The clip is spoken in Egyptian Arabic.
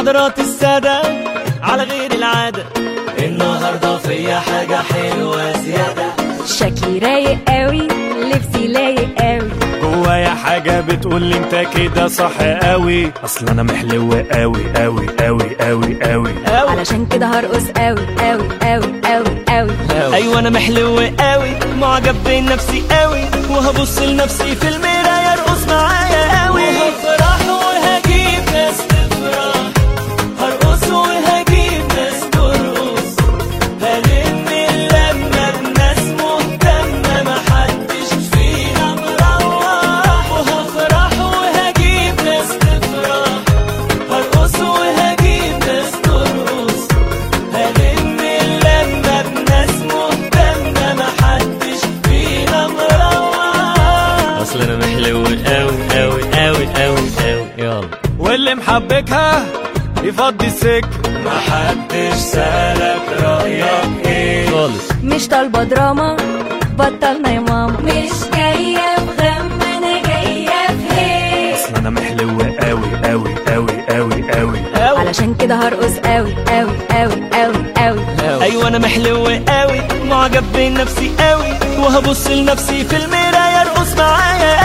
حضرات السادة على غير العادة النهاردة فيا حاجة حلوة زيادة شكلي رايق قوي لبسي لايق قوي جوايا حاجة بتقول لي انت كده صح قوي اصل انا محلو قوي قوي قوي قوي قوي علشان كده هرقص قوي قوي قوي قوي قوي ايوه انا محلو قوي معجب بنفسي قوي وهبص لنفسي في المرايه ارقص معايا قوي وهفرح وهجيب ناس تفرح هرقص وهجيب ناس ترقص هلم اللمه بناس مهتمه محدش فينا مروح وهفرح وهجيب ناس تفرح هرقص وهجيب ناس ترقص هلم اللمة بناس مهتمة محدش فينا مروح أصل أنا محلو أوي أوي أوي أوي أوي يلا واللي محبكها يفضي السك محدش سألك رأيك إيه خالص مش طالبة دراما بطلنا يا ماما مش جاية بغم انا جاية بهيك اصل انا محلو قوي قوي قوي قوي قوي أوي علشان كده هرقص قوي قوي قوي قوي قوي أيوة أنا محلو أوي معجب بنفسي أوي وهبص لنفسي في المراية ارقص معايا